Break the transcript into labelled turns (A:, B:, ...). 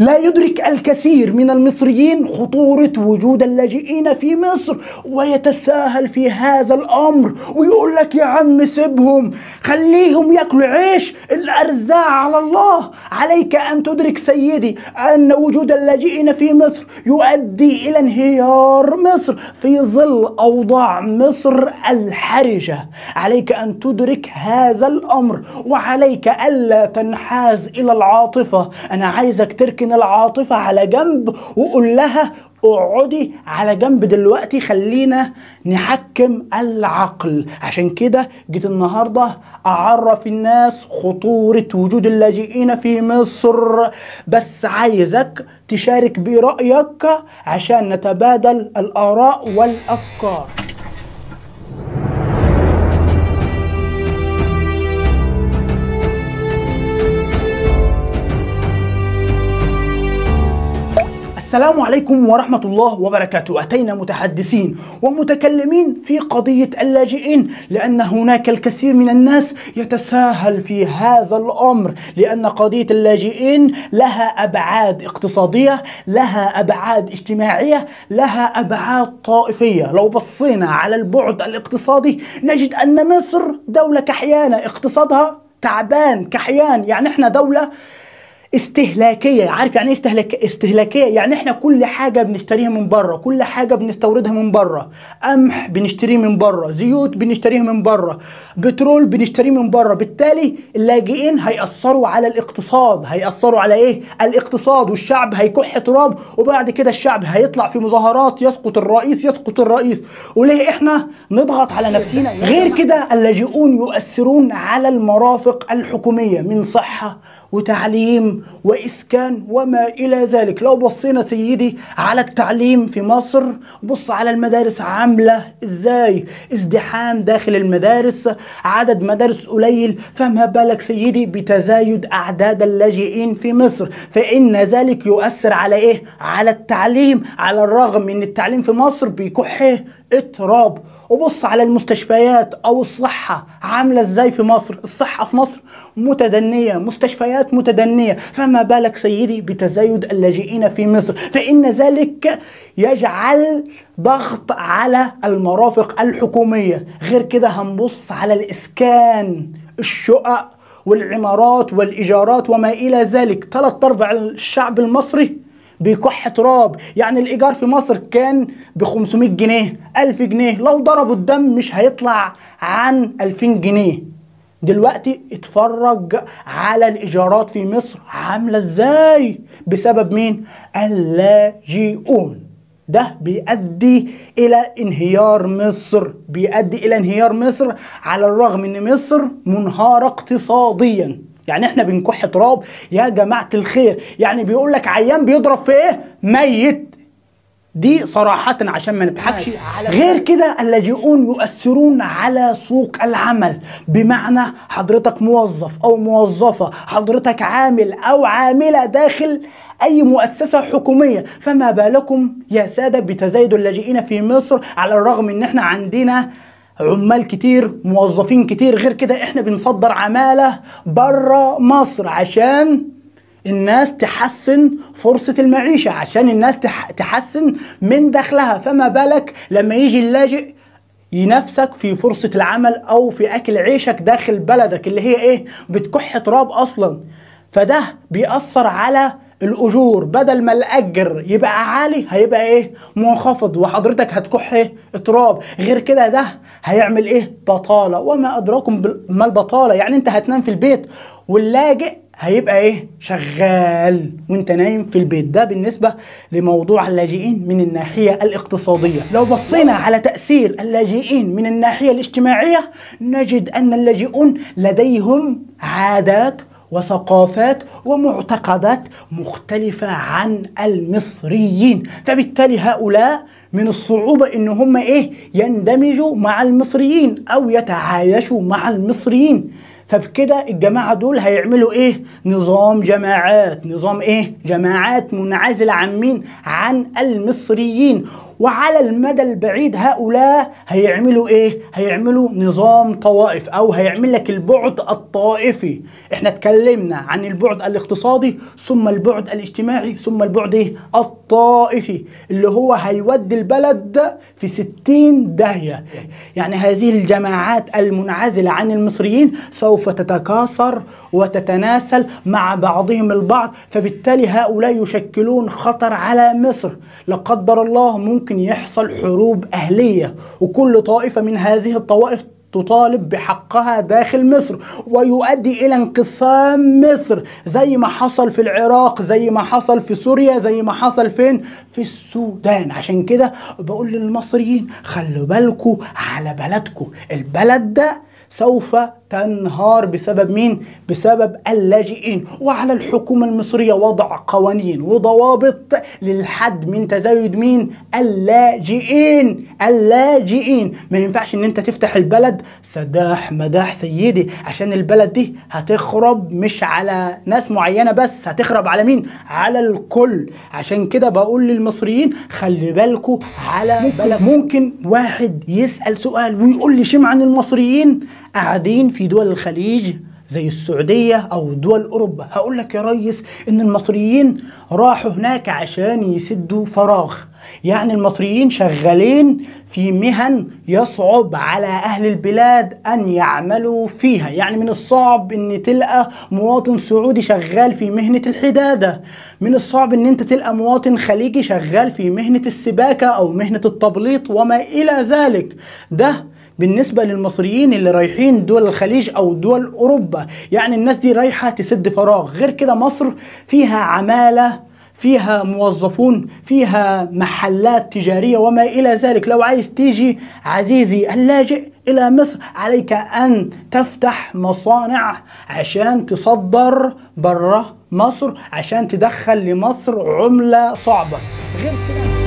A: لا يدرك الكثير من المصريين خطورة وجود اللاجئين في مصر ويتساهل في هذا الأمر ويقول لك يا عم سيبهم خليهم ياكلوا عيش الأرزاق على الله عليك أن تدرك سيدي أن وجود اللاجئين في مصر يؤدي إلى انهيار مصر في ظل أوضاع مصر الحرجة عليك أن تدرك هذا الأمر وعليك ألا تنحاز إلى العاطفة أنا عايزك تركن العاطفة على جنب وقول لها اقعدي على جنب دلوقتي خلينا نحكم العقل عشان كده جيت النهارده اعرف الناس خطورة وجود اللاجئين في مصر بس عايزك تشارك برأيك عشان نتبادل الآراء والأفكار السلام عليكم ورحمة الله وبركاته أتينا متحدثين ومتكلمين في قضية اللاجئين لأن هناك الكثير من الناس يتساهل في هذا الأمر لأن قضية اللاجئين لها أبعاد اقتصادية لها أبعاد اجتماعية لها أبعاد طائفية لو بصينا على البعد الاقتصادي نجد أن مصر دولة كحيانة اقتصادها تعبان كحيان يعني احنا دولة استهلاكيه عارف يعني ايه استهلاك استهلاكيه يعني احنا كل حاجه بنشتريها من بره كل حاجه بنستوردها من بره قمح بنشتريه من بره زيوت بنشتريها من بره بترول بنشتريه من بره بالتالي اللاجئين هيأثروا على الاقتصاد هيأثروا على ايه الاقتصاد والشعب هيكح تراب وبعد كده الشعب هيطلع في مظاهرات يسقط الرئيس يسقط الرئيس وليه احنا نضغط على نفسنا غير كده اللاجئون يؤثرون على المرافق الحكوميه من صحه وتعليم وإسكان وما إلى ذلك لو بصينا سيدي على التعليم في مصر بص على المدارس عاملة إزاي ازدحام داخل المدارس عدد مدارس قليل فما بالك سيدي بتزايد أعداد اللاجئين في مصر فإن ذلك يؤثر على إيه على التعليم على الرغم من التعليم في مصر بيكح اضطراب وبص على المستشفيات او الصحة عاملة ازاي في مصر الصحة في مصر متدنية مستشفيات متدنية فما بالك سيدي بتزايد اللاجئين في مصر فإن ذلك يجعل ضغط على المرافق الحكومية غير كده هنبص على الإسكان الشقق والعمارات والإيجارات وما إلى ذلك ثلاث أرباع الشعب المصري بيكح تراب يعني الايجار في مصر كان ب 500 جنيه 1000 جنيه لو ضربوا الدم مش هيطلع عن 2000 جنيه دلوقتي اتفرج على الايجارات في مصر عامله ازاي بسبب مين اللاجئون ده بيؤدي الى انهيار مصر بيؤدي الى انهيار مصر على الرغم ان مصر منهاره اقتصاديا يعني احنا بنكح تراب يا جماعة الخير يعني بيقول لك عيان بيضرب في ايه ميت دي صراحة عشان ما نضحكش على غير كده اللاجئون يؤثرون على سوق العمل بمعنى حضرتك موظف او موظفة حضرتك عامل او عاملة داخل اي مؤسسة حكومية فما بالكم يا سادة بتزايد اللاجئين في مصر على الرغم ان احنا عندنا عمال كتير موظفين كتير غير كده احنا بنصدر عمالة بره مصر عشان الناس تحسن فرصة المعيشة عشان الناس تحسن من دخلها فما بالك لما يجي اللاجئ ينافسك في فرصة العمل أو في أكل عيشك داخل بلدك اللي هي إيه بتكح تراب أصلا فده بيأثر على الاجور بدل ما الاجر يبقى عالي هيبقى ايه منخفض وحضرتك هتكح ايه تراب غير كده ده هيعمل ايه بطاله وما ادراكم ما البطاله يعني انت هتنام في البيت واللاجئ هيبقى ايه شغال وانت نايم في البيت ده بالنسبه لموضوع اللاجئين من الناحيه الاقتصاديه لو بصينا على تاثير اللاجئين من الناحيه الاجتماعيه نجد ان اللاجئون لديهم عادات وثقافات ومعتقدات مختلفة عن المصريين فبالتالي هؤلاء من الصعوبة ان هم ايه يندمجوا مع المصريين او يتعايشوا مع المصريين فبكده الجماعة دول هيعملوا ايه نظام جماعات نظام ايه جماعات منعزلة عن مين عن المصريين وعلى المدى البعيد هؤلاء هيعملوا ايه هيعملوا نظام طوائف او هيعمل لك البعد الطائفي احنا اتكلمنا عن البعد الاقتصادي ثم البعد الاجتماعي ثم البعد ايه الطائفي اللي هو هيودي البلد في ستين داهية يعني هذه الجماعات المنعزلة عن المصريين سوف تتكاثر وتتناسل مع بعضهم البعض فبالتالي هؤلاء يشكلون خطر على مصر لا قدر الله ممكن يحصل حروب أهلية وكل طائفة من هذه الطوائف تطالب بحقها داخل مصر ويؤدي الى انقسام مصر زي ما حصل في العراق زي ما حصل في سوريا زي ما حصل فين في السودان عشان كده بقول للمصريين خلوا بالكوا على بلدكوا البلد ده سوف تنهار بسبب مين؟ بسبب اللاجئين وعلى الحكومة المصرية وضع قوانين وضوابط للحد من تزايد مين؟ اللاجئين اللاجئين ما ينفعش ان انت تفتح البلد سداح مداح سيدي عشان البلد دي هتخرب مش على ناس معينة بس هتخرب على مين؟ على الكل عشان كده بقول للمصريين خلي بالكوا على بلد ممكن واحد يسأل سؤال ويقول لي شمعن المصريين قاعدين في دول الخليج زي السعودية أو دول أوروبا هقول لك يا ريس إن المصريين راحوا هناك عشان يسدوا فراغ يعني المصريين شغالين في مهن يصعب على أهل البلاد أن يعملوا فيها يعني من الصعب أن تلقى مواطن سعودي شغال في مهنة الحدادة من الصعب أن أنت تلقى مواطن خليجي شغال في مهنة السباكة أو مهنة التبليط وما إلى ذلك ده بالنسبة للمصريين اللي رايحين دول الخليج أو دول أوروبا يعني الناس دي رايحة تسد فراغ غير كده مصر فيها عمالة فيها موظفون فيها محلات تجارية وما إلى ذلك لو عايز تيجي عزيزي اللاجئ إلى مصر عليك أن تفتح مصانع عشان تصدر برا مصر عشان تدخل لمصر عملة صعبة غير كده